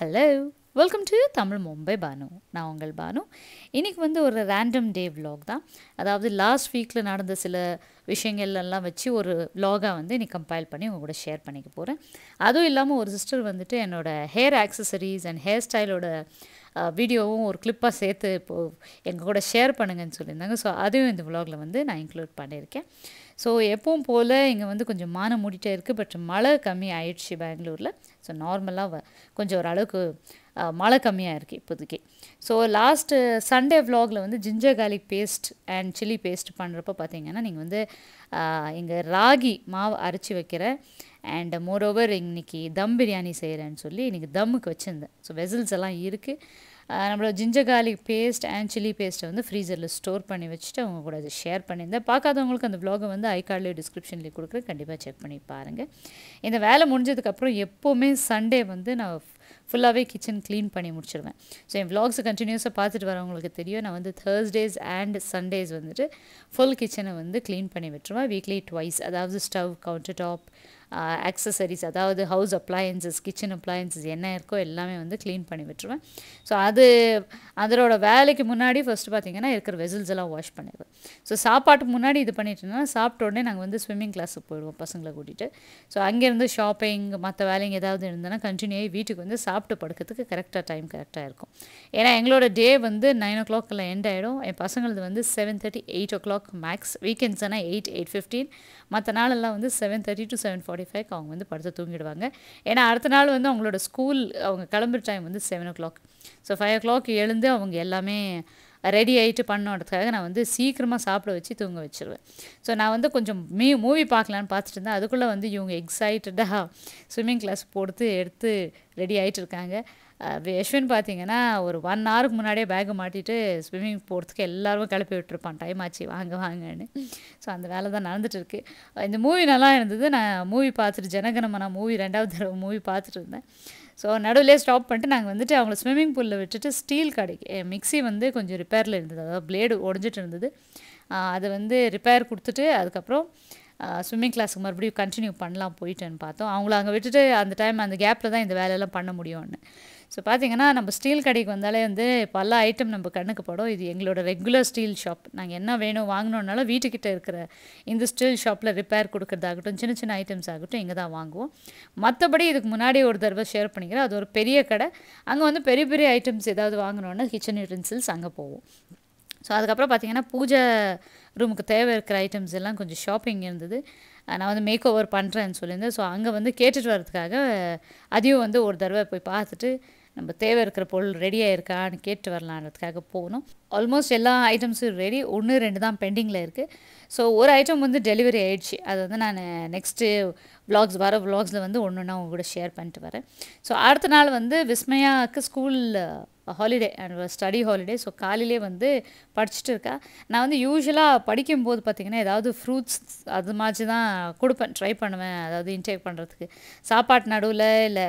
hello welcome to Tamil Mumbai Banu நான் உங்கள் பானு இன்றைக்கி வந்து ஒரு ரேண்டம் டே vlog தான் அதாவது லாஸ்ட் வீக்கில் நடந்த சில விஷயங்கள் எல்லாம் வச்சு ஒரு vlog-ஆ வந்து இன்னைக்கு கம்பைல் பண்ணி உங்க கூட ஷேர் பண்ணிக்க போகிறேன் அதுவும் இல்லாமல் ஒரு சிஸ்டர் வந்துட்டு என்னோட ஹேர் ஆக்சசரிஸ் அண்ட் ஹேர் ஸ்டைலோட வீடியோவும் ஒரு கிளிப்பாக சேர்த்து இப்போது எங்கள் கூட ஷேர் பண்ணுங்கன்னு சொல்லியிருந்தாங்க ஸோ அதையும் இந்த vlog-ல வந்து நான் இன்க்ளூட் பண்ணியிருக்கேன் ஸோ எப்பவும் போல் இங்கே வந்து கொஞ்சம் மானம் மூடிட்டே இருக்குது பட் மழை கம்மி ஆயிடுச்சு பெங்களூரில் ஸோ நார்மலாக கொஞ்சம் ஓரளவுக்கு அஹ், மழை கம்மியாக இருக்குது இப்போதைக்கு ஸோ லாஸ்ட்டு சண்டே vlogல வந்து ginger garlic paste and chilli paste பண்ணுறப்ப பார்த்தீங்கன்னா நீங்கள் வந்து இங்கே ராகி மாவு அரைச்சி வைக்கிறேன் அண்ட் மோரோவர் இன்னைக்கு தம் பிரியாணி செய்கிறேன்னு சொல்லி இன்றைக்கி தம்முக்கு வச்சுருந்தேன் ஸோ வெசல்ஸ் எல்லாம் இருக்குது நம்மளோட ginger garlic paste and chilli பேஸ்ட்டை வந்து ஃப்ரீசரில் ஸ்டோர் பண்ணி வச்சுட்டு அவங்க கூட அதை ஷேர் பண்ணியிருந்தேன் பார்க்காதவங்களுக்கு அந்த vlog வந்து ஐ கார்ட்லேயே டிஸ்கிரிப்ஷன்லேயே கொடுக்குறேன் கண்டிப்பாக செக் பண்ணி பாருங்கள் இந்த வேலை முடிஞ்சதுக்கப்புறம் எப்போவுமே சண்டே வந்து நான் ஃபுல்லாகவே கிச்சன் க்ளீன் பண்ணி முடிச்சிடுவேன் ஸோ என் vlogs கண்டினியூஸாக பார்த்துட்டு வரவங்களுக்கு தெரியும் நான் வந்து தேர்ஸ்டேஸ் அண்ட் சண்டேஸ் வந்துட்டு ஃபுல் கிச்சனை வந்து க்ளீன் பண்ணி விட்டுருவேன் வீக்லி ட்வைஸ் அதாவது ஸ்டவ் கவுண்டர் டாப் ஆக்சசரிஸ் அதாவது ஹவுஸ் அப்ளையன்சஸ் கிச்சன் அப்ளையன்சஸ் என்ன இருக்கோ எல்லாமே வந்து க்ளீன் பண்ணி விட்டுருவேன் ஸோ அது அதனோட வேலைக்கு முன்னாடி ஃபஸ்ட்டு பார்த்தீங்கன்னா இருக்கிற வெசல்ஸ் எல்லாம் வாஷ் பண்ணிடுவேன் ஸோ சாப்பாட்டுக்கு முன்னாடி இது பண்ணிட்டோம்னா சாப்பிட்ட உடனே நாங்கள் வந்து ஸ்விம்மிங் கிளாஸுக்கு போயிடுவோம் பசங்களை கூட்டிகிட்டு ஸோ அங்கேருந்து ஷாப்பிங் மற்ற வேலைங்க ஏதாவது இருந்ததுன்னா கண்டினியூ ஆகி வீட்டுக்கு வந்து சாப்பிட்டு படுக்கிறதுக்கு கரெக்டாக டைம் கரெக்டாக இருக்கும் ஏன்னா எங்களோட டே வந்து நைன் ஓ கிளாக்கில் எண்ட் ஆகிடும் என் பசங்களது வந்து seven thirty eight o'clock max weekends ஆனால் எயிட் எயிட் ஃபிஃப்டீன் மற்ற நாளெல்லாம் வந்து seven thirty to seven forty five அவங்க வந்து படுத்து தூங்கிடுவாங்க ஏன்னா அடுத்த நாள் வந்து அவங்களோட ஸ்கூல் அவங்க கிளம்புற டைம் வந்து seven o'clock so five o'clock எழுந்து அவங்க எல்லாமே ரெடி ஆகிட்டு பண்ணோன்றதுக்காக நான் வந்து சீக்கிரமாக சாப்பிட வச்சு தூங்க வச்சிருவேன் ஸோ நான் வந்து கொஞ்சம் மீ மூவி பார்க்கலான்னு பார்த்துட்டு இருந்தேன் அதுக்குள்ளே வந்து இவங்க எக்ஸைட்டடாக ஸ்விம்மிங் கிளாஸ் போட்டு எடுத்து ரெடி ஆகிட்டு இருக்காங்க அஹ் யஷ்வின் பார்த்தீங்கன்னா ஒரு ஒன் ஹவருக்கு முன்னாடியே பேக்கை மாட்டிட்டு ஸ்விம்மிங் போகிறதுக்கு எல்லாரும் கிளப்பி விட்டுருப்பான் டைம் ஆச்சு வாங்க வாங்கன்னு ஸோ அந்த வேலை தான் நடந்துட்டு இருக்கு இந்த மூவி நல்லா இருந்தது நான் மூவி பார்த்துட்டு ஜனகணமனா மூவி ரெண்டாவது தடவை மூவி பார்த்துட்டு இருந்தேன் ஸோ நடுவிலே ஸ்டாப் பண்ணிட்டு நாங்கள் வந்துட்டு அவங்கள ஸ்விம்மிங் பூலில் விட்டுட்டு ஸ்டீல் கடைக்கு மிக்ஸி வந்து கொஞ்சம் ரிப்பேரில் இருந்தது அதாவது பிளேடு உடஞ்சிட்டு இருந்தது ஆஹ் அது வந்து ரிப்பேர் கொடுத்துட்டு அதுக்கப்புறம் ஸ்விம்மிங் கிளாஸுக்கு மறுபடியும் கண்டினியூ பண்ணலாம் போயிட்டேன்னு பார்த்தோம் அவங்கள அங்கே விட்டுட்டு அந்த டைம் அந்த கேப்பில் தான் இந்த வேலையெல்லாம் பண்ண முடியும்னு ஸோ பார்த்தீங்கன்னா நம்ம ஸ்டீல் கடைக்கு வந்தாலே வந்து பல ஐட்டம் நம்ம கண்ணுக்கு படும் இது எங்களோட ரெகுலர் ஸ்டீல் ஷாப் நாங்கள் என்ன வேணும் வாங்கணுன்னாலும் வீட்டுக்கிட்ட இருக்கிற இந்த ஸ்டீல் ஷாப்பில் ரிப்பேர் கொடுக்கறதாகட்டும் சின்ன சின்ன ஐட்டம்ஸ் ஆகட்டும் இங்கே தான் வாங்குவோம் மற்றபடி இதுக்கு முன்னாடி ஒரு தடவை ஷேர் பண்ணிக்கிறேன் அது ஒரு பெரிய கடை அங்கே வந்து பெரிய பெரிய ஐட்டம்ஸ் ஏதாவது வாங்கணுன்னா கிச்சன் யூட்டன்சில்ஸ் அங்கே போவோம் ஸோ அதுக்கப்புறம் பார்த்தீங்கன்னா பூஜை ரூமுக்கு தேவை இருக்கிற ஐட்டம்ஸ் எல்லாம் கொஞ்சம் ஷாப்பிங் இருந்தது அஹ் நான் வந்து மேக் ஓவர் பண்ணுறேன்னு சொல்லியிருந்தேன் ஸோ அங்கே வந்து கேட்டுட்டு வரதுக்காக அதையும் வந்து ஒரு தடவை போய் பார்த்துட்டு நம்ம தேவை இருக்கிற பொருள் ரெடியாக இருக்கான்னு கேட்டு வரலான்றதுக்காக போகணும் ஆல்மோஸ்ட் எல்லா ஐட்டம்ஸும் ரெடி ஒன்று ரெண்டு தான் பெண்டிங்கில் இருக்குது ஸோ ஒரு ஐட்டம் வந்து டெலிவரி ஆயிடுச்சு அது வந்து நான் நெக்ஸ்ட்டு vlogs வர vlogsல வந்து ஒன்று ஒன்றா உங்க கூட ஷேர் பண்ணிட்டு வரேன் ஸோ அடுத்த நாள் வந்து விஸ்மயாவுக்கு school holiday and study holiday so காலையிலே வந்து படிச்சுட்டு இருக்கா நான் வந்து யூஸ்வலாக படிக்கும்போது பார்த்திங்கன்னா ஏதாவது ஃப்ரூட்ஸ் அது மாதிரி தான் கொடுப்பேன் ட்ரை பண்ணுவேன் அதாவது இன்டேக் பண்ணுறதுக்கு சாப்பாட்டு நடுவில் இல்லை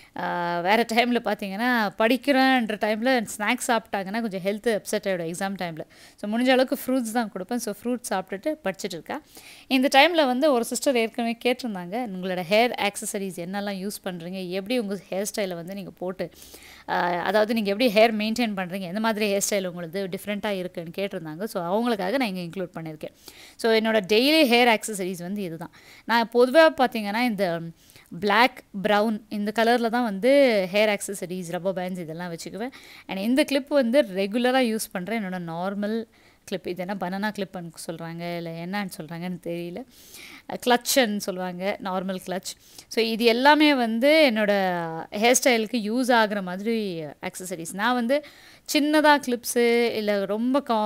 வேறு டைமில் பார்த்தீங்கன்னா படிக்கிறேன்ற டைமில் ஸ்நாக்ஸ் சாப்பிட்டாங்கன்னா கொஞ்சம் ஹெல்த் அப்செட் ஆகிடும் எக்ஸாம் டைமில் ஸோ முடிஞ்ச அளவுக்கு ஃப்ரூட்ஸ் தான் கொடுப்பேன் ஸோ ஃப்ரூட்ஸ் சாப்பிட்டுட்டு படிச்சுட்டு இருக்கா இந்த டைமில் வந்து ஒரு சிஸ்டர் ஏற்கனவே கேட்டிருந்தாங்க உங்களோட ஹேர் ஆக்சசரிஸ் என்னெல்லாம் யூஸ் பண்ணுறீங்க எப்படி உங்கள் ஹேர் ஸ்டைலை வந்து நீங்கள் போட்டு ஆஹ், அதாவது நீங்கள் எப்படி ஹேர் மெயின்டைன் பண்ணுறீங்க எந்த மாதிரி ஹேர் ஸ்டைல் உங்களுக்கு டிஃப்ரெண்ட்டாக இருக்குன்னு கேட்டிருந்தாங்க ஸோ அவங்களுக்காக நான் இங்கே இன்க்ளூட் பண்ணியிருக்கேன் ஸோ என்னோட டெய்லி ஹேர் ஆக்சசரிஸ் வந்து இதுதான் நான் பொதுவாக பார்த்தீங்கன்னா இந்த பிளாக் ப்ரௌன் இந்த கலரில் தான் வந்து ஹேர் ஆக்சசரிஸ் ரப்பர் பேண்ட்ஸ் இதெல்லாம் வச்சுக்குவேன் அண்ட் இந்த கிளிப் வந்து ரெகுலராக யூஸ் பண்ணுறேன் என்னோட நார்மல் கிளிப் இது என்ன பனானா கிளிப்னு சொல்கிறாங்க இல்லை என்னன்னு சொல்கிறாங்கன்னு தெரியல கிளச்சுன்னு சொல்லுவாங்க நார்மல் கிளச் ஸோ இது எல்லாமே வந்து என்னோடய ஹேர் ஸ்டைலுக்கு யூஸ் ஆகுற மாதிரி ஆக்சசரிஸ் நான் வந்து சின்னதாக கிளிப்ஸு இல்லை ரொம்ப கா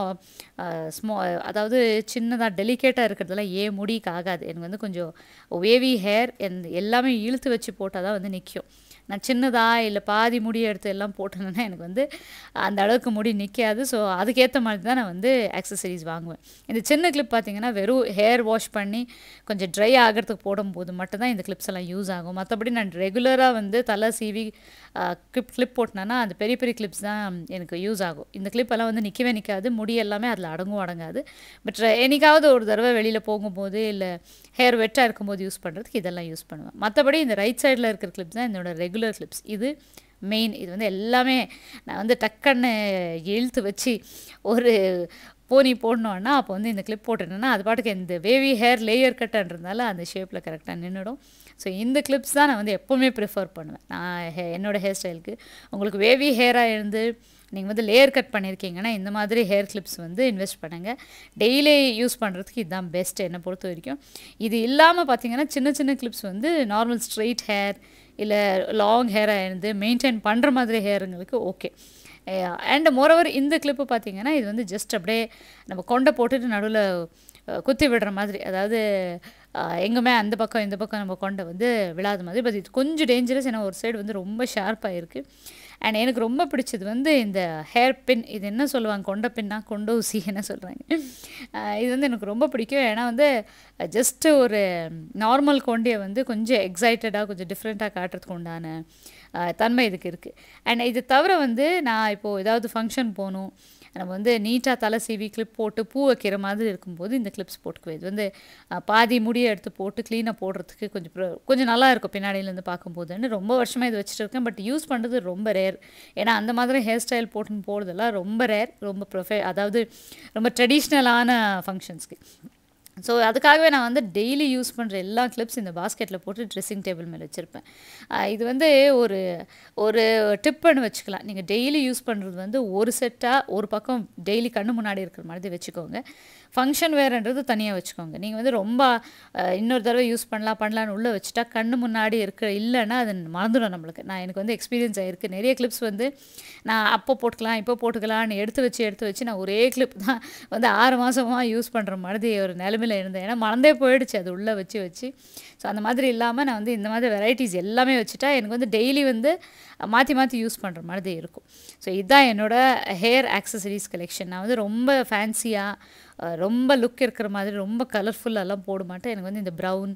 ஸ்மோ அதாவது சின்னதாக டெலிகேட்டாக இருக்கிறதெல்லாம் ஏன் முடிக்கு ஆகாது எனக்கு வந்து கொஞ்சம் வேவி ஹேர் எல்லாமே இழுத்து வச்சு போட்டால் தான் வந்து நிற்கும் நான் சின்னதாக இல்லை பாதி முடி எடுத்து எல்லாம் போட்டேன்னா எனக்கு வந்து அந்த அளவுக்கு முடி நிற்காது ஸோ அதுக்கேற்ற மாதிரி தான் நான் வந்து ஆக்சசரிஸ் வாங்குவேன் இந்த சின்ன கிளிப் பார்த்தீங்கன்னா வெறும் ஹேர் வாஷ் பண்ணி கொஞ்சம் ட்ரை ஆகிறதுக்கு போடும்போது மட்டும்தான் இந்த கிளிப்ஸ் எல்லாம் யூஸ் ஆகும் மற்றபடி நான் ரெகுலராக வந்து தலை சீவி கிளிப் கிளிப் போட்டினேன்னா அந்த பெரிய பெரிய கிளிப்ஸ் தான் எனக்கு யூஸ் ஆகும் இந்த கிளிப் எல்லாம் வந்து நிற்கவே நிற்காது முடி எல்லாமே அதில் அடங்கும் அடங்காது பட் என்னைக்காவது ஒரு தடவை வெளியில் போகும்போது இல்லை ஹேர் வெட்டாக இருக்கும்போது யூஸ் பண்ணுறதுக்கு இதெல்லாம் யூஸ் பண்ணுவேன் மற்றபடி இந்த ரைட் சைடில் இருக்கிற கிளிப்ஸ் தான் என்னோட ரெகுலர் கிளிப்ஸ் இது மெயின் இது வந்து எல்லாமே நான் வந்து டக்குன்னு இழுத்து வச்சு ஒரு போனி போடணுன்னா அப்போ வந்து இந்த கிளிப் போட்டுட்டேன்னா அது பாட்டுக்கு இந்த வேவி ஹேர் லேயர் கட்டுன்றதுனால அந்த ஷேப்பில் கரெக்டாக நின்றுடும் ஸோ இந்த கிளிப்ஸ் தான் நான் வந்து எப்போவுமே ப்ரிஃபர் பண்ணுவேன் நான் ஹே என்னோடய ஹேர் ஸ்டைலுக்கு உங்களுக்கு வேவி ஹேராக இருந்து நீங்கள் வந்து லேயர் கட் பண்ணியிருக்கீங்கன்னா இந்த மாதிரி ஹேர் கிளிப்ஸ் வந்து இன்வெஸ்ட் பண்ணுங்கள் டெய்லி யூஸ் பண்ணுறதுக்கு இதுதான் பெஸ்ட் என்னை பொறுத்த வரைக்கும் இது இல்லாமல் பார்த்தீங்கன்னா சின்ன சின்ன கிளிப்ஸ் வந்து நார்மல் ஸ்ட்ரெயிட் ஹேர் இல்லை லாங் ஹேராக இருந்து மெயின்டைன் பண்ணுற மாதிரி ஹேருங்களுக்கு ஓகே அண்ட் மோரோவர் இந்த கிளிப்பு பார்த்தீங்கன்னா இது வந்து ஜஸ்ட் அப்படியே நம்ம கொண்டை போட்டுட்டு நடுவில் குத்தி விடுற மாதிரி அதாவது எங்குமே அந்த பக்கம் இந்த பக்கம் நம்ம கொண்டை வந்து விழாத மாதிரி பட் இது கொஞ்சம் டேஞ்சரஸ் ஏன்னா ஒரு சைடு வந்து ரொம்ப ஷார்ப்பாக இருக்குது அண்ட் எனக்கு ரொம்ப பிடிச்சது வந்து இந்த ஹேர் பின் இது என்ன சொல்லுவாங்க கொண்ட பின்னா கொண்ட ஊசி என்ன சொல்கிறாங்க இது வந்து எனக்கு ரொம்ப பிடிக்கும் ஏன்னா வந்து ஜஸ்ட்டு ஒரு நார்மல் கொண்டையை வந்து கொஞ்சம் எக்ஸைட்டடாக கொஞ்சம் டிஃப்ரெண்ட்டாக காட்டுறதுக்கு உண்டான தன்மை இதுக்கு இருக்குது அண்ட் இது தவிர வந்து நான் இப்போது ஏதாவது ஃபங்க்ஷன் போகணும் நம்ம வந்து நீட்டாக தலை சீவி கிளிப் போட்டு பூ வைக்கிற மாதிரி இருக்கும்போது இந்த கிளிப்ஸ் போட்டுக்குவேன் இது வந்து பாதி முடியை எடுத்து போட்டு க்ளீனாக போடுறதுக்கு கொஞ்சம் கொஞ்சம் நல்லா இருக்கும் பின்னாடியிலேருந்து பார்க்கும்போதுன்னு ரொம்ப வருஷமாக இது வச்சுட்டு இருக்கேன் பட் யூஸ் பண்ணுறது ரொம்ப ரேர் ஏன்னா அந்த மாதிரி ஹேர் ஸ்டைல் போட்டுன்னு போகிறதெல்லாம் ரொம்ப ரேர் ரொம்ப ப்ரொஃபே அதாவது ரொம்ப ட்ரெடிஷ்னலான ஃபங்க்ஷன்ஸ்க்கு ஸோ அதுக்காகவே நான் வந்து டெய்லி யூஸ் பண்ணுற எல்லா கிளிப்ஸ் இந்த பாஸ்கெட்டில் போட்டு ட்ரெஸ்ஸிங் டேபிள் மேலே வச்சுருப்பேன் இது வந்து ஒரு ஒரு டிப்புன்னு வச்சுக்கலாம் நீங்கள் டெய்லி யூஸ் பண்ணுறது வந்து ஒரு செட்டாக ஒரு பக்கம் டெய்லி கண்ணு முன்னாடி இருக்கிற மாதிரி வச்சுக்கோங்க ஃபங்க்ஷன் வேறுன்றது தனியாக வச்சுக்கோங்க நீங்கள் வந்து ரொம்ப இன்னொரு தடவை யூஸ் பண்ணலாம் பண்ணலான்னு உள்ளே வச்சுட்டா கண்ணு முன்னாடி இருக்க இல்லைன்னா அது மறந்துடும் நம்மளுக்கு நான் எனக்கு வந்து எக்ஸ்பீரியன்ஸ் ஆகிருக்கு நிறைய கிளிப்ஸ் வந்து நான் அப்போ போட்டுக்கலாம் இப்போ போட்டுக்கலாம்னு எடுத்து வச்சு எடுத்து வச்சு நான் ஒரே கிளிப் தான் வந்து ஆறு மாதமாக யூஸ் பண்ணுற மாதிரி ஒரு நிலமையில் இருந்தேன் ஏன்னா மறந்தே போயிடுச்சு அது உள்ளே வச்சு வச்சு ஸோ அந்த மாதிரி இல்லாமல் நான் வந்து இந்த மாதிரி வெரைட்டிஸ் எல்லாமே வச்சுட்டா எனக்கு வந்து டெய்லி வந்து மாற்றி மாற்றி யூஸ் பண்ணுற மாதிரி இருக்கும் ஸோ இதுதான் என்னோடய ஹேர் ஆக்சசரிஸ் கலெக்ஷன் நான் வந்து ரொம்ப ஃபேன்சியாக ரொம்ப லுக் இருக்கிற மாதிரி ரொம்ப கலர்ஃபுல்லெல்லாம் போட மாட்டேன் எனக்கு வந்து இந்த ப்ரௌன்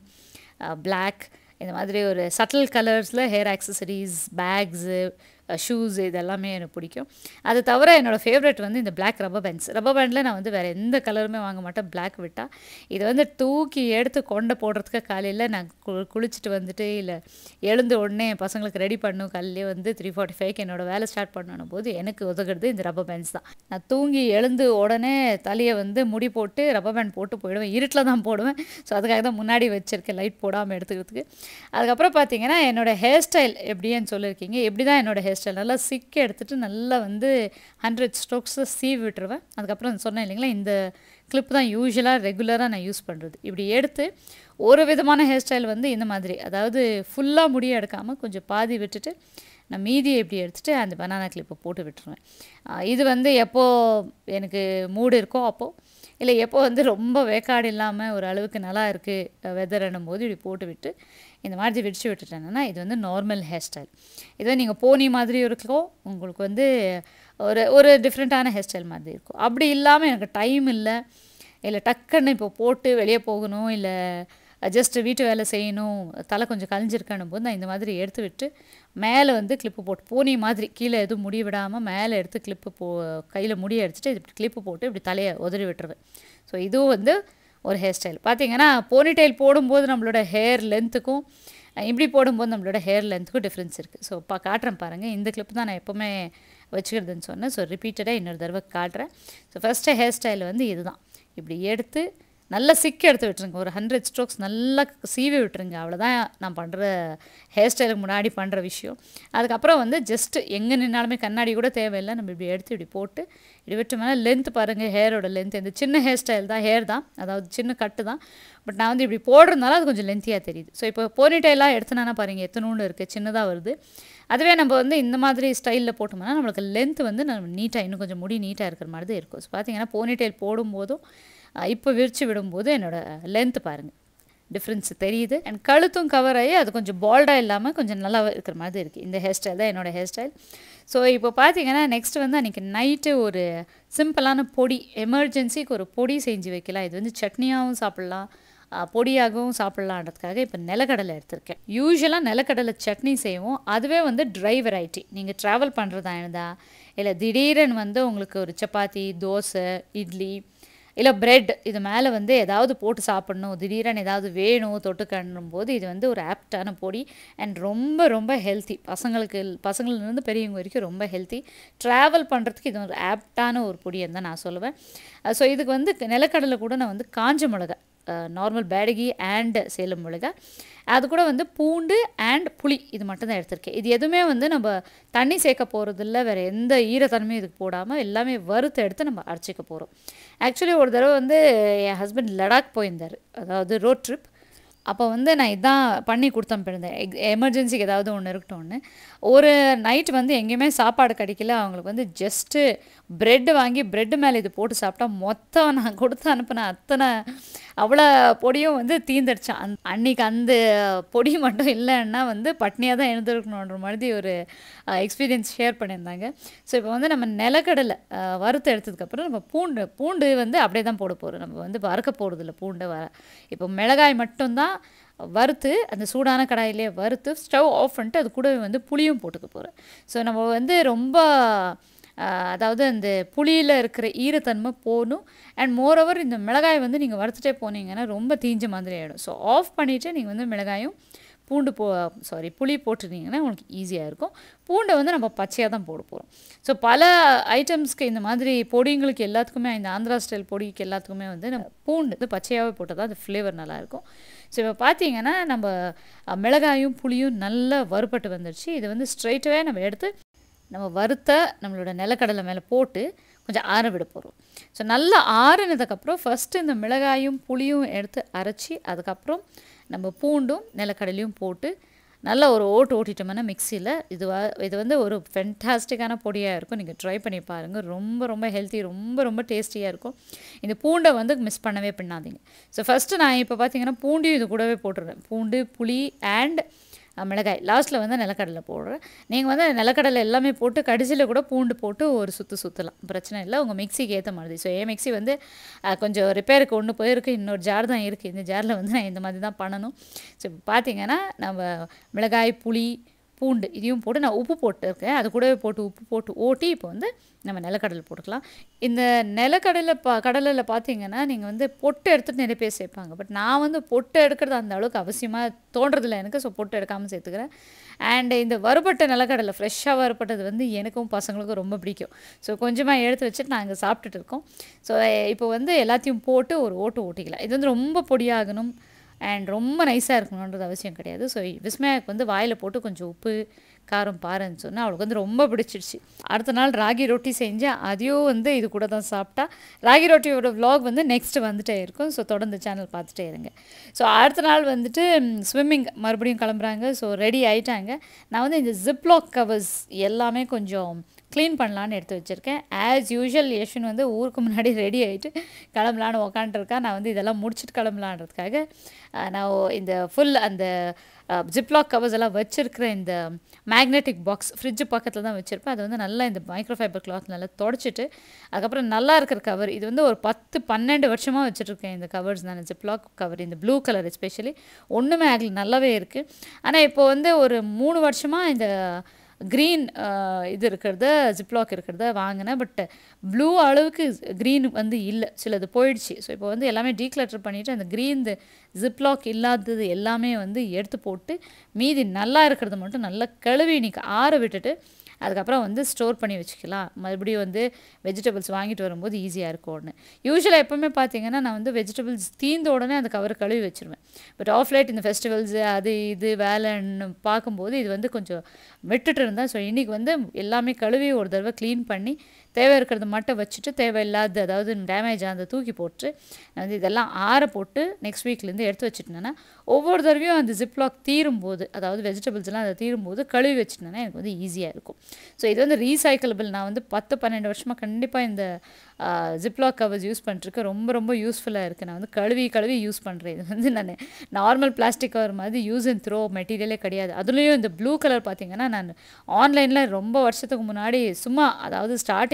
பிளாக் இந்த மாதிரி ஒரு சட்டில் கலர்ஸில் ஹேர் ஆக்சசரிஸ் பேக்ஸு ஷூஸ் இதெல்லாமே எனக்கு பிடிக்கும் அது தவிர என்னோடய ஃபேவரட் வந்து இந்த பிளாக் ரப்பர் பேண்ட்ஸ் ரப்பர் பேண்டில் நான் வந்து வேறு எந்த கலருமே வாங்க மாட்டேன் பிளாக் விட்டால் இதை வந்து தூக்கி எடுத்து கொண்டை போடுறதுக்கு காலையில் நான் கு குளிச்சுட்டு வந்துட்டு இல்லை எழுந்த உடனே பசங்களுக்கு ரெடி பண்ணும் காலையிலே வந்து த்ரீ ஃபார்ட்டி ஃபைவ்க்கு என்னோடய வேலை ஸ்டார்ட் பண்ணணும் போது எனக்கு உதவுறது இந்த ரப்பர் பேண்ட்ஸ் தான் நான் தூங்கி எழுந்து உடனே தலையை வந்து முடி போட்டு ரப்பர் பேண்ட் போட்டு போயிடுவேன் இருட்டில் தான் போடுவேன் ஸோ அதுக்காக தான் முன்னாடி வச்சுருக்கேன் லைட் போடாமல் எடுத்துக்கிறதுக்கு அதுக்கப்புறம் பார்த்தீங்கன்னா என்னோடய ஹேர் ஸ்டைல் எப்படின்னு சொல்லியிருக்கீங்க எப்படி தான் என்னோடய ஹேர் ஸ்டைல் நல்லா சிக்க எடுத்துகிட்டு நல்லா வந்து ஹண்ட்ரட் ஸ்ட்ரோக்ஸை சீவ் விட்டுருவேன் அதுக்கப்புறம் சொன்னேன் இல்லைங்களா இந்த கிளிப் தான் யூஸ்வலாக ரெகுலராக நான் யூஸ் பண்ணுறது இப்படி எடுத்து ஒரு விதமான ஹேர் ஸ்டைல் வந்து இந்த மாதிரி அதாவது ஃபுல்லாக முடிய எடுக்காமல் கொஞ்சம் பாதி விட்டுட்டு நான் மீதியை இப்படி எடுத்துகிட்டு அந்த பனானா கிளிப்பை போட்டு விட்டுருவேன் இது வந்து எப்போது எனக்கு மூடு இருக்கோ அப்போது இல்லை எப்போ வந்து ரொம்ப வேக்காடு இல்லாமல் ஒரு அளவுக்கு நல்லா இருக்குது வெதர்னும் போது இப்படி போட்டு விட்டு இந்த மாதிரி விரிச்சு விட்டுட்டேன்னா இது வந்து நார்மல் ஹேர் ஸ்டைல் இதுவே நீங்கள் போனி மாதிரி இருக்கும் உங்களுக்கு வந்து ஒரு ஒரு டிஃப்ரெண்ட்டான ஹேர் ஸ்டைல் மாதிரி இருக்கும் அப்படி இல்லாமல் எனக்கு டைம் இல்லை இல்லை டக்குன்னு இப்போ போட்டு வெளியே போகணும் இல்லை ஜஸ்ட் வீட்டு வேலை செய்யணும் தலை கொஞ்சம் கழிஞ்சிருக்கணும் போது நான் இந்த மாதிரி எடுத்து விட்டு மேலே வந்து கிளிப்பு போட்டு பூனி மாதிரி கீழே எதுவும் முடி விடாமல் மேலே எடுத்து கிளிப்பு போ கையில் முடி அடிச்சுட்டு இப்படி கிளிப்பு போட்டு இப்படி தலையை உதறி விட்டுருவேன் ஸோ இதுவும் வந்து ஒரு ஹேர் ஸ்டைல் பார்த்தீங்கன்னா போனிடைல் போடும்போது நம்மளோட ஹேர் லென்த்துக்கும் இப்படி போடும்போது நம்மளோட ஹேர் லென்த்துக்கும் டிஃப்ரென்ஸ் இருக்குது ஸோ இப்போ காட்டுறேன் பாருங்கள் இந்த கிளிப் தான் நான் எப்போவுமே வச்சுக்கிறதுன்னு சொன்னேன் ஸோ ரிப்பீட்டடாக இன்னொரு தடவை காட்டுறேன் ஸோ ஃபஸ்ட்டு ஹேர் ஸ்டைல் வந்து இதுதான் இப்படி எடுத்து நல்லா சிக்க எடுத்து விட்டுருங்க ஒரு ஹண்ட்ரட் ஸ்ட்ரோக்ஸ் நல்லா சீவி விட்டுருங்க அவ்வளோதான் நான் பண்ணுற ஹேர் ஸ்டைலுக்கு முன்னாடி பண்ணுற விஷயம் அதுக்கப்புறம் வந்து ஜஸ்ட்டு எங்கே நின்னாலுமே கண்ணாடி கூட தேவையில்லை நம்ம இப்படி எடுத்து இப்படி போட்டு இப்படி விட்டு மேலே லென்த் பாருங்கள் ஹேரோட லென்த் இந்த சின்ன ஹேர் ஸ்டைல் தான் ஹேர் தான் அதாவது சின்ன கட்டு தான் பட் நான் வந்து இப்படி போடுறதுனால அது கொஞ்சம் லென்த்தியாக தெரியுது ஸோ இப்போ போனிடைலாக எடுத்தனா பாருங்கள் எத்தனோண்டு இருக்குது சின்னதாக வருது அதுவே நம்ம வந்து இந்த மாதிரி ஸ்டைலில் போட்டோம்னா நம்மளுக்கு லென்த் வந்து நம்ம நீட்டாக இன்னும் கொஞ்சம் முடி நீட்டாக இருக்கிற மாதிரி தான் இருக்கும் ஸோ பார்த்தீங்கன்னா போனிடைல் போடும்போதும் இப்போ விரித்து விடும்போது என்னோடய லென்த் பாருங்கள் டிஃப்ரென்ஸ் தெரியுது அண்ட் கழுத்தும் கவர் ஆகி அது கொஞ்சம் பால்டாக இல்லாமல் கொஞ்சம் நல்லா இருக்கிற மாதிரி இருக்குது இந்த ஹேர் ஸ்டைல் தான் என்னோடய ஹேர் ஸ்டைல் ஸோ இப்போ பார்த்தீங்கன்னா நெக்ஸ்ட் வந்து அன்றைக்கி நைட்டு ஒரு சிம்பிளான பொடி எமர்ஜென்சிக்கு ஒரு பொடி செஞ்சு வைக்கலாம் இது வந்து சட்னியாகவும் சாப்பிட்லாம் பொடியாகவும் சாப்பிட்லான்றதுக்காக இப்போ நிலக்கடலை எடுத்திருக்கேன் யூஸ்வலாக நிலக்கடலை சட்னி செய்வோம் அதுவே வந்து ட்ரை வெரைட்டி நீங்கள் ட்ராவல் பண்ணுறதா இருந்தால் இல்லை திடீர்னு வந்து உங்களுக்கு ஒரு சப்பாத்தி தோசை இட்லி இல்லை பிரெட் இது மேலே வந்து ஏதாவது போட்டு சாப்பிடணும் திடீரென்னு ஏதாவது வேணும் தொட்டுக்கணும் போது இது வந்து ஒரு ஆப்டான பொடி அண்ட் ரொம்ப ரொம்ப ஹெல்த்தி பசங்களுக்கு பசங்கள்லேருந்து பெரியவங்க வரைக்கும் ரொம்ப ஹெல்த்தி ட்ராவல் பண்ணுறதுக்கு இது ஒரு ஆப்டான ஒரு பொடின்னு தான் நான் சொல்லுவேன் ஸோ இதுக்கு வந்து நிலக்கடலை கூட நான் வந்து காஞ்ச மிளகா நார்மல் பேடகி அண்ட் சேலம் மிளகாய் அது கூட வந்து பூண்டு அண்ட் புளி இது மட்டும் தான் எடுத்திருக்கேன் இது எதுவுமே வந்து நம்ம தண்ணி சேர்க்க போகிறதில்ல வேறு எந்த ஈரத்தன்மையும் இதுக்கு போடாமல் எல்லாமே வறுத்து எடுத்து நம்ம அரைச்சிக்க போகிறோம் ஆக்சுவலி ஒரு தடவை வந்து என் ஹஸ்பண்ட் லடாக் போயிருந்தார் அதாவது ரோட் ட்ரிப் அப்போ வந்து நான் இதான் பண்ணி கொடுத்தம்பிருந்தேன் எக் எமர்ஜென்சிக்கு ஏதாவது ஒன்று இருக்கட்டும்னு ஒரு நைட் வந்து எங்கேயுமே சாப்பாடு கிடைக்கல அவங்களுக்கு வந்து ஜஸ்ட்டு ப்ரெட் வாங்கி ப்ரெட்டு மேலே இது போட்டு சாப்பிட்டா மொத்தம் நான் கொடுத்து அனுப்பின அத்தனை அவ்வளோ பொடியும் வந்து தீந்துடுச்சான் அந் அன்னைக்கு அந்த பொடி மட்டும் இல்லைன்னா வந்து பட்னியாக தான் எழுந்திருக்கணுன்ற மாதிரி ஒரு எக்ஸ்பீரியன்ஸ் ஷேர் பண்ணியிருந்தாங்க ஸோ இப்போ வந்து நம்ம நிலக்கடலை அஹ், வறுத்து எடுத்ததுக்கப்புறம் நம்ம பூண்டு பூண்டு வந்து அப்படியே தான் போட போகிறோம் நம்ம வந்து வறுக்க போகிறதில்ல பூண்டை வர இப்போ மிளகாய் மட்டும்தான் வறுத்து அந்த சூடான கடாயிலே வறுத்து ஸ்டவ் ஆஃப் பண்ணிட்டு அது கூடவே வந்து புளியும் போட்டுக்க போகிறேன் ஸோ நம்ம வந்து ரொம்ப ஆஹ், அதாவது அந்த புளியில் இருக்கிற ஈரத்தன்மை போகணும் அண்ட் மோரோவர் இந்த மிளகாய் வந்து நீங்கள் வறுத்துட்டே போனீங்கன்னா ரொம்ப தீஞ்ச மாதிரி ஆகிடும் ஸோ ஆஃப் பண்ணிவிட்டு நீங்கள் வந்து மிளகாயும் பூண்டு போ சாரி புளி போட்டுருந்தீங்கன்னா உங்களுக்கு ஈஸியாக இருக்கும் பூண்டை வந்து நம்ம பச்சையாக தான் போட போகிறோம் ஸோ பல ஐட்டம்ஸ்க்கு இந்த மாதிரி பொடிங்களுக்கு எல்லாத்துக்குமே இந்த ஆந்திரா ஸ்டைல் பொடிக்கு எல்லாத்துக்குமே வந்து நம்ம பூண்டு வந்து பச்சையாகவே போட்டால் தான் அது ஃப்ளேவர் நல்லாயிருக்கும் ஸோ இப்போ பார்த்தீங்கன்னா நம்ம அஹ், மிளகாயும் புளியும் நல்லா வறுபட்டு வந்துடுச்சு இது வந்து ஸ்ட்ரைட்டாகவே நம்ம எடுத்து நம்ம வறுத்த நம்மளோட நிலக்கடலை மேலே போட்டு கொஞ்சம் ஆற விட போகிறோம் ஸோ நல்லா ஆறுனதுக்கப்புறம் ஃபஸ்ட்டு இந்த மிளகாயும் புளியும் எடுத்து அரைச்சி அதுக்கப்புறம் நம்ம பூண்டும் நிலக்கடலையும் போட்டு நல்லா ஒரு ஓட்டு ஓட்டிட்டோம்னா மிக்சியில் இது வ- இது வந்து ஒரு ஃபென்டாஸ்டிக்கான பொடியாக இருக்கும் நீங்கள் ட்ரை பண்ணி பாருங்கள் ரொம்ப ரொம்ப ஹெல்த்தி ரொம்ப ரொம்ப டேஸ்டியாக இருக்கும் இந்த பூண்டை வந்து மிஸ் பண்ணவே பண்ணாதீங்க ஸோ ஃபஸ்ட்டு நான் இப்போ பார்த்தீங்கன்னா பூண்டையும் இது கூடவே போட்டுடுறேன் பூண்டு புளி அண்ட் மிளகாய் லாஸ்ட்டில் வந்து நிலக்கடலை போடுறேன் நீங்கள் வந்து நிலக்கடலை எல்லாமே போட்டு கடைசியில் கூட பூண்டு போட்டு ஒரு சுற்று சுற்றலாம் பிரச்சனை இல்லை உங்கள் மிக்சிக்கு ஏற்ற மாதிரி ஸோ என் மிக்ஸி வந்து அஹ், கொஞ்சம் ரிப்பேருக்கு ஒன்று போயிருக்கு இன்னொரு ஜார் தான் இருக்குது இந்த ஜாரில் வந்து நான் இந்த மாதிரி தான் பண்ணணும் ஸோ இப்போ பார்த்தீங்கன்னா நம்ம மிளகாய் புளி பூண்டு இதையும் போட்டு நான் உப்பு போட்டிருக்கேன் அது கூடவே போட்டு உப்பு போட்டு ஓட்டி இப்போ வந்து நம்ம நிலக்கடலை போட்டுக்கலாம் இந்த நிலக்கடலை பா கடலில் பார்த்தீங்கன்னா நீங்கள் வந்து பொட்டு எடுத்துகிட்டு நிறைய பேர் சேர்ப்பாங்க பட் நான் வந்து பொட்டு எடுக்கிறது அந்த அளவுக்கு அவசியமாக தோன்றதில்ல எனக்கு ஸோ பொட்டு எடுக்காமல் சேர்த்துக்கிறேன் அண்ட் இந்த வறுபட்ட நிலக்கடலை ஃப்ரெஷ்ஷாக வறுபட்டது வந்து எனக்கும் பசங்களுக்கும் ரொம்ப பிடிக்கும் ஸோ கொஞ்சமாக எடுத்து வச்சுட்டு நாங்கள் சாப்பிட்டுட்டு இருக்கோம் ஸோ இப்போ வந்து எல்லாத்தையும் போட்டு ஒரு ஓட்டு ஓட்டிக்கலாம் இது வந்து ரொம்ப பொடியாகணும் அண்ட் ரொம்ப நைஸாக இருக்கணுன்றது அவசியம் கிடையாது ஸோ விஸ்மயாக்கு வந்து வாயில் போட்டு கொஞ்சம் உப்பு காரம் பாருன்னு சொன்னால் அவளுக்கு வந்து ரொம்ப பிடிச்சிடுச்சு அடுத்த நாள் ராகி ரொட்டி செஞ்சேன் அதையும் வந்து இது கூட தான் சாப்பிட்டா ராகி ரொட்டியோட vlog வந்து நெக்ஸ்ட் வந்துட்டே இருக்கும் ஸோ தொடர்ந்து சேனல் பார்த்துட்டே இருங்க ஸோ அடுத்த நாள் வந்துட்டு ஸ்விம்மிங் மறுபடியும் கிளம்புறாங்க ஸோ ரெடி ஆயிட்டாங்க நான் வந்து இந்த ஜிப்லாக் கவர்ஸ் எல்லாமே கொஞ்சம் க்ளீன் பண்ணலான்னு எடுத்து வச்சுருக்கேன் ஆஸ் யூஷுவல் யஷ்வின் வந்து ஊருக்கு முன்னாடி ரெடி ஆகிட்டு கிளம்பலான்னு உக்காண்ட்ருக்கா நான் வந்து இதெல்லாம் முடிச்சுட்டு கிளம்பலான்றதுக்காக அஹ், நான் ஓ- இந்த ஃபுல் அந்த ஜிப்லாக் கவர்ஸ் எல்லாம் வச்சுருக்கிற இந்த மேக்னெட்டிக் பாக்ஸ் ஃப்ரிட்ஜ் பக்கத்தில் தான் வச்சுருப்பேன் அது வந்து நல்லா இந்த மைக்ரோ ஃபைபர் கிளாத் நல்லா தொடச்சிட்டு அதுக்கப்புறம் நல்லா இருக்கிற கவர் இது வந்து ஒரு பத்து பன்னெண்டு வருஷமாக வச்சுட்ருக்கேன் இந்த கவர்ஸ் நான் ஜிப்லாக் கவர் இந்த ப்ளூ கலர் எஸ்பெஷலி ஒன்றுமே ஆகல நல்லாவே இருக்குது ஆனால் இப்போ வந்து ஒரு மூணு வருஷமாக இந்த க்ரீன் இது இருக்கிறத ஜிப்லாக் இருக்கிறத வாங்கினேன் பட் ப்ளூ அளவுக்கு க்ரீன் வந்து இல்லை சிலது போயிடுச்சு ஸோ இப்போ வந்து எல்லாமே டீக்ளட்டர் பண்ணிவிட்டு அந்த க்ரீன் ஜிப்லாக் இல்லாதது எல்லாமே வந்து எடுத்து போட்டு மீதி நல்லா இருக்கிறது மட்டும் நல்லா கழுவி இன்னைக்கு ஆற விட்டுட்டு அதுக்கப்புறம் வந்து ஸ்டோர் பண்ணி வச்சுக்கலாம் மறுபடியும் வந்து வெஜிடபிள்ஸ் வாங்கிட்டு வரும்போது ஈஸியாக இருக்கும்னு யூஸ்வலாக எப்போவுமே பார்த்தீங்கன்னா நான் வந்து வெஜிடபிள்ஸ் தீர்ந்த உடனே அந்த கவர் கழுவி வச்சிருவேன் பட் ஆஃப் லைட் இந்த ஃபெஸ்டிவல்ஸு அது இது வேலைன்னு பார்க்கும்போது இது வந்து கொஞ்சம் விட்டுட்டு இருந்தேன் ஸோ இன்றைக்கி வந்து எல்லாமே கழுவி ஒரு தடவை க்ளீன் பண்ணி தேவை இருக்கிறது மட்டும் வச்சுட்டு தேவையில்லாத அதாவது டேமேஜ் ஆனதை தூக்கி போட்டு நான் வந்து இதெல்லாம் ஆற போட்டு நெக்ஸ்ட் வீக்லேருந்து எடுத்து வச்சுட்டேன்னா ஒவ்வொரு தடவையும் அந்த ஜிப்லாக் தீரும்போது அதாவது வெஜிடபிள்ஸ்லாம் அதை தீரும்போது கழுவி வச்சுட்டேன்னா எனக்கு வந்து ஈஸியாக இருக்கும் ஸோ இது வந்து ரீசைக்கிளபிள் நான் வந்து பத்து பன்னெண்டு வருஷமாக கண்டிப்பாக இந்த ஜிப்லாக் கவர்ஸ் யூஸ் பண்ணிட்டுருக்கேன் ரொம்ப ரொம்ப யூஸ்ஃபுல்லாக இருக்குது நான் வந்து கழுவி கழுவி யூஸ் பண்ணுறேன் இது வந்து நான் நார்மல் பிளாஸ்டிக் கவர் மாதிரி யூஸ் அண்ட் த்ரோ மெட்டீரியலே கிடையாது அதுலேயும் இந்த ப்ளூ கலர் பார்த்தீங்கன்னா நான் ஆன்லைனில் ரொம்ப வருஷத்துக்கு முன்னாடி சும்மா அதாவது ஸ்டார்டிங்கில்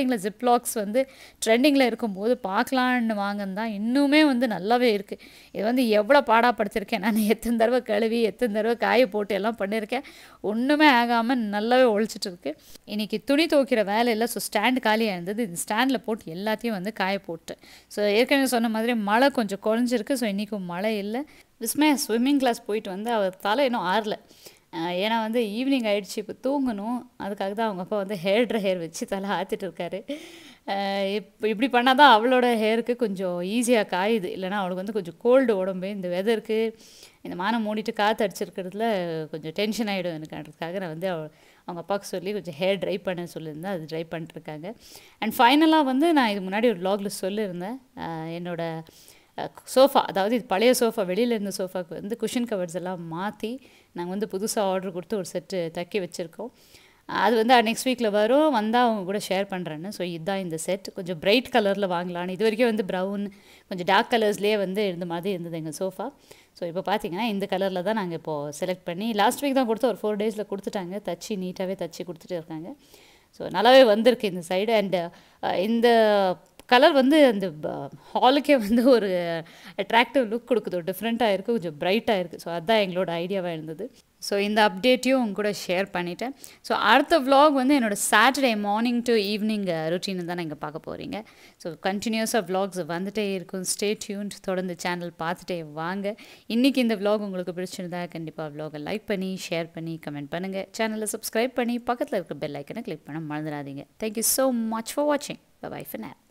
ஸ்டார்டிங்கில் ஜிப்லாக்ஸ் வந்து ட்ரெண்டிங்கில் இருக்கும்போது பார்க்கலான்னு வாங்கினது தான் இன்னுமே வந்து நல்லாவே இருக்குது இது வந்து எவ்வளோ பாடாப்படுத்திருக்கேன் நான் எத்தனை தடவை கழுவி எத்தனை தடவை காய போட்டு எல்லாம் பண்ணியிருக்கேன் ஒன்றுமே ஆகாமல் நல்லாவே ஒழிச்சிட்டு இருக்கு இன்றைக்கி துணி துவைக்கிற வேலையில் ஸோ ஸ்டாண்டு காலியாக இருந்தது இந்த ஸ்டாண்டில் போட்டு எல்லாத்தையும் வந்து காய போட்டேன் ஸோ ஏற்கனவே சொன்ன மாதிரி மழை கொஞ்சம் குறைஞ்சிருக்கு ஸோ இன்றைக்கும் மழை இல்லை விஸ்மயா ஸ்விம்மிங் கிளாஸ் போயிட்டு வந்து அவர் தலை இன்னும் ஆறல அஹ் ஏன்னா வந்து ஈவினிங் ஆயிடுச்சு இப்போ தூங்கணும் அதுக்காக தான் அவங்க அப்பா வந்து ஹேர் ட்ரையர் வச்சு தலை ஆற்றிட்டு இருக்காரு அஹ் இப்போ இப்படி பண்ணால் தான் அவளோட ஹேருக்கு கொஞ்சம் ஈஸியாக காயுது இல்லைனா அவளுக்கு வந்து கொஞ்சம் கோல்டு உடம்பு இந்த வெதருக்கு இந்த மானம் மூடிட்டு காற்று அடிச்சிருக்கிறதுல கொஞ்சம் டென்ஷன் ஆகிடும் எனக்குன்றதுக்காக நான் வந்து அவ அவங்க அப்பாவுக்கு சொல்லி கொஞ்சம் ஹேர் ட்ரை பண்ண சொல்லியிருந்தேன் அது ட்ரை பண்ணிட்டுருக்காங்க அண்ட் ஃபைனலாக வந்து நான் இது முன்னாடி ஒரு vlogல சொல்லியிருந்தேன் அஹ் என்னோட சோஃபா அதாவது இது பழைய சோஃபா வெளியில் இருந்த சோஃபாக்கு வந்து குஷன் கவர்ஸ் எல்லாம் மாற்றி நாங்கள் வந்து புதுசாக ஆர்டர் கொடுத்து ஒரு செட்டு தைக்க வச்சுருக்கோம் அது வந்து நெக்ஸ்ட் வீக்கில் வரும் வந்தால் அவங்க கூட ஷேர் பண்ணுறேன்னு ஸோ இதுதான் இந்த செட் கொஞ்சம் பிரைட் கலரில் வாங்கலான்னு இது வரைக்கும் வந்து ப்ரௌன் கொஞ்சம் டார்க் கலர்ஸ்லேயே வந்து இருந்த மாதிரி இருந்தது எங்கள் சோஃபா ஸோ இப்போ பார்த்தீங்கன்னா இந்த கலரில் தான் நாங்கள் இப்போது செலக்ட் பண்ணி லாஸ்ட் வீக் தான் கொடுத்து ஒரு ஃபோர் டேஸில் கொடுத்துட்டாங்க தச்சு நீட்டாகவே தச்சு கொடுத்துட்டு இருக்காங்க ஸோ நல்லாவே வந்திருக்கு இந்த சைடு அண்டு இந்த கலர் வந்து அந்த ஹாலுக்கே வந்து ஒரு அட்ராக்டிவ் லுக் கொடுக்குது ஒரு டிஃப்ரெண்ட்டாக இருக்குது கொஞ்சம் பிரைட்டாக இருக்குது ஸோ அதுதான் எங்களோட ஐடியாவாக இருந்தது ஸோ இந்த அப்டேட்டையும் உங்க கூட ஷேர் பண்ணிட்டேன் ஸோ அடுத்த vlog வந்து என்னோட Saturday morning to evening routine தான் நீங்கள் பார்க்க போகிறீங்க ஸோ கண்டினியூஸாக vlogs வந்துட்டே இருக்கும் ஸ்டே டியூன்ட் தொடர்ந்து சேனல் பார்த்துட்டே வாங்க இன்றைக்கி இந்த vlog உங்களுக்கு பிடிச்சிருந்தா கண்டிப்பாக vlog-அ லைக் பண்ணி ஷேர் பண்ணி கமெண்ட் பண்ணுங்கள் சேனலை சப்ஸ்கிரைப் பண்ணி பக்கத்தில் இருக்க பெல் ஐக்கனை கிளிக் பண்ண மறந்துடாதீங்க தேங்க்யூ ஸோ மச் ஃபார் வாட்சிங் பை for now